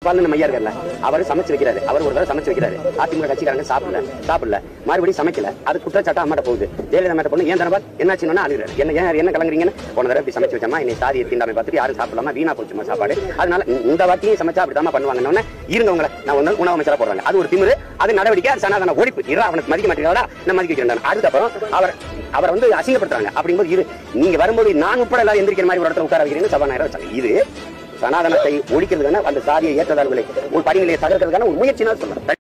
கோபால்னு மையா இருக்கார்ல அவர் சமைச்சு வைக்கிறாரு அவர் ஒரு தடவை சமைச்சு வைக்கிறாரு அதிமுக கட்சிக்காரங்க சாப்பிடல சாப்பிடல மறுபடியும் சமைக்கல அது குற்றச்சாட்டு அம்மாட்ட போகுது ஜெயலலிதா மேட்ட பொண்ணு ஏன் தரப்பா என்னாச்சுன்னா அழுகிறாரு என்ன ஏன் என்ன கலங்குறீங்கன்னு போன தடவை இப்படி சமைச்சு வச்சோமா இன்னைக்கு சாதியை தீண்டாமை பார்த்துட்டு யாரும் சாப்பிடலாமா வீணா போச்சுமா சாப்பாடு அதனால இந்த- இந்த வாட்டியும் சமைச்சா அப்படிதான் பண்ணுவாங்கன்னு இருந்தவங்களை நான் ஒண்ணு உணவு அமைச்சரா போடுறாங்க அது ஒரு திமிரு அது நடவடிக்கை அது சனாதன ஒழிப்பு இரு அவனுக்கு மதிக்க மாட்டேங்கிறா நான் மதிக்க வைக்கிறேன் அதுக்கப்புறம் அவர் அவர் வந்து அசிங்கப்படுத்துறாங்க அப்படிங்கும்போது இரு நீங்க வரும்போது நான் உட்பட எல்லாரும் எந்திரிக்கிற மாதிரி ஒரு இடத்துல உட்கார வைக்கிறீங்க சபாநாயகர் வச்சாங்க இது சனாதனத்தை ஒழிக்கிறதுக்கான அந்த சாதியை ஏற்றதார்களை ஒரு படிநிலையை தகர்க்கிறதுக்கான ஒரு முயற்சினா சொல்லலாம்